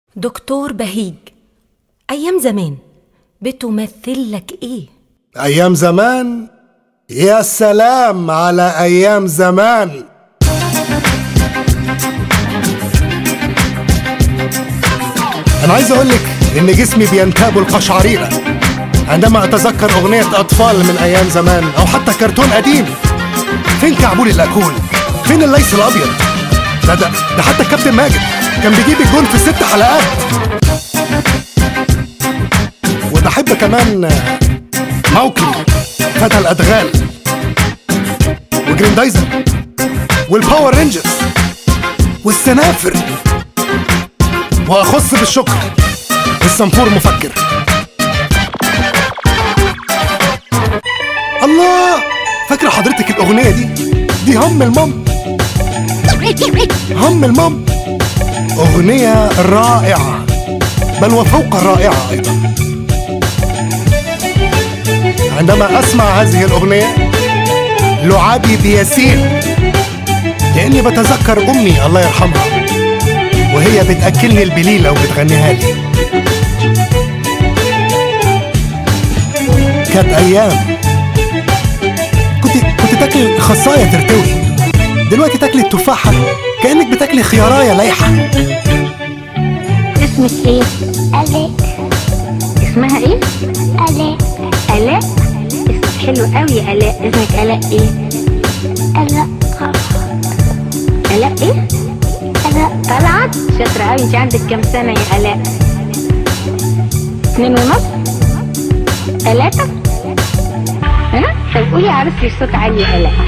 دكتور بهيج أيام زمان بتمثل لك إيه؟ أيام زمان يا سلام على أيام زمان أنا عايز أقول لك إن جسمي بينتاب القشعريرة عندما أتذكر أغنية أطفال من أيام زمان أو حتى كرتون قديم فين كعبول الأكول؟ فين الليث الأبيض؟ ده ده ده حتى الكابتن ماجد كان بيجيب الجون في ست حلقات وبحب كمان موكلي فتى الأدغال وجريندايزر والباور رينجرز والسنافر وأخص بالشكر الصنفور مفكر الله فاكرة حضرتك الأغنية دي دي هم المام هم المام أغنية رائعة بل وفوق الرائعة أيضا عندما أسمع هذه الأغنية لعابي بيسير لأني بتذكر أمي الله يرحمها وهي بتأكلني البليلة وبتغنيها لي كانت أيام كنت كنت تاكلي خصاية ترتوي دلوقتي تاكلي التفاحة كأنك بتاكلي خياراية لايحة اسمك ايه؟ آلاء اسمها ايه؟ آلاء آلاء اسمك حلو قوي يا آلاء اسمك آلاء ايه؟ آلاء آلاء ايه؟ آلاء طلعت شاطرة قوي انت عندك كام سنة يا آلاء؟ اتنين ونص؟ تلاتة؟ ها؟ طب قولي عروستي بصوت عالي يا آلاء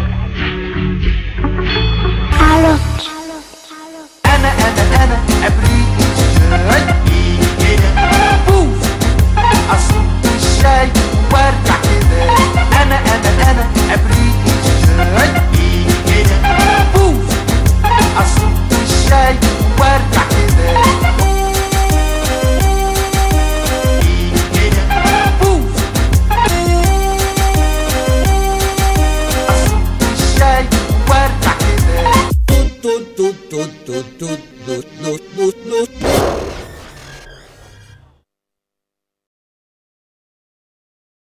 عرفت انا انا انا ابريق الشاي بوف اصب الشاي وارجع كده انا انا انا ابريق الشاي بوف اصب الشاي وارجع كده بوف اصب الشاي وارجع كده tut tut tut tut tut